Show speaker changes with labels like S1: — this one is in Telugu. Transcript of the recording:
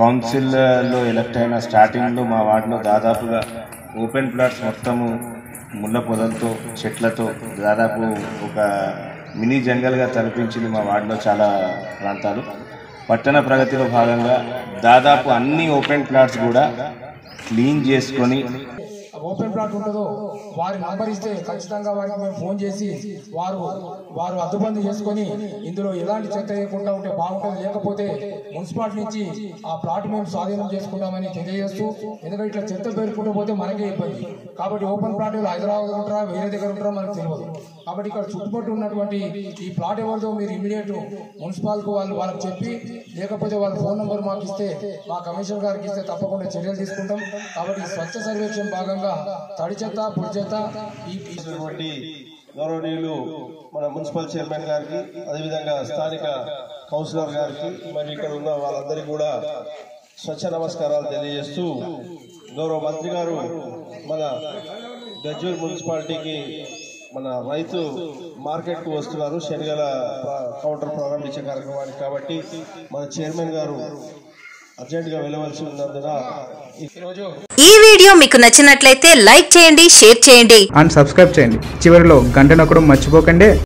S1: కౌన్సిల్లో ఎలక్ట్ అయిన స్టార్టింగ్లో మా వార్డులో దాదాపుగా ఓపెన్ ప్లాట్స్ మొత్తము ముళ్ళ పొదలతో చెట్లతో దాదాపు ఒక మినీ జంగల్గా తలపించింది మా వార్డులో చాలా ప్రాంతాలు పట్టణ ప్రగతిలో భాగంగా దాదాపు అన్ని ఓపెన్ ప్లాట్స్ కూడా క్లీన్ చేసుకొని
S2: ఓపెన్ ప్లాట్ ఉంటుందో వారి నంబర్ ఇస్తే ఖచ్చితంగా వారికి మేము ఫోన్ చేసి వారు వారు అద్దుబంది చేసుకొని ఇందులో ఎలాంటి చెత్త వేయకుండా ఉంటే బాగుంటుంది లేకపోతే మున్సిపాలిటీ నుంచి ఆ ప్లాట్ మేము స్వాధీనం చేసుకుంటామని తెలియజేస్తూ ఎందుకంటే ఇట్లా చెత్త పేరుకుంటూ పోతే మనకే ఇబ్బంది కాబట్టి ఓపెన్ ప్లాట్ హైదరాబాద్ ఉంటారా వేరే దగ్గర ఉంటారా మనకు తెలియదు కాబట్టి ఇక్కడ చుట్టుపక్కల ఉన్నటువంటి ఈ ప్లాట్ ఎవరిదో మీరు ఇమీడియట్ మున్సిపాల్కు వాళ్ళు వాళ్ళకి చెప్పి లేకపోతే వాళ్ళ ఫోన్ నెంబర్ మాకు ఇస్తే మా కమిషనర్ గారికి ఇస్తే తప్పకుండా చర్యలు తీసుకుంటాం కాబట్టి ఈ స్వచ్ఛ సర్వేక్షణ భాగంగా తడి చెత్త పొడి చెత్త ఈ ఈ
S3: ఇచ్చినటువంటి గౌరవనీయులు మన మున్సిపల్ చైర్మన్ గారికి అదేవిధంగా స్థానిక కౌన్సిలర్ గారికి మరి ఇక్కడ ఉన్న వాళ్ళందరికీ కూడా స్వచ్ఛ నమస్కారాలు తెలియజేస్తూ గౌరవ మంత్రి గారు మన గజ్వల్ మున్సిపాలిటీకి మన రైతు మార్కెట్కు వస్తున్నారు శనగల ప్ర- కౌంటర్ ప్రారంభించే కార్యక్రమానికి కాబట్టి మన చైర్మన్ గారు అర్జెంటుగా వెళ్ళవలసి ఉన్నందున ఈ
S2: ఈరోజు
S4: ఈ వీడియో మీకు నచ్చినట్లయితే లైక్ చేయండి షేర్ చేయండి
S5: అండ్ సబ్స్క్రైబ్ చేయండి చివరిలో గంట నొక్కడం మర్చిపోకండి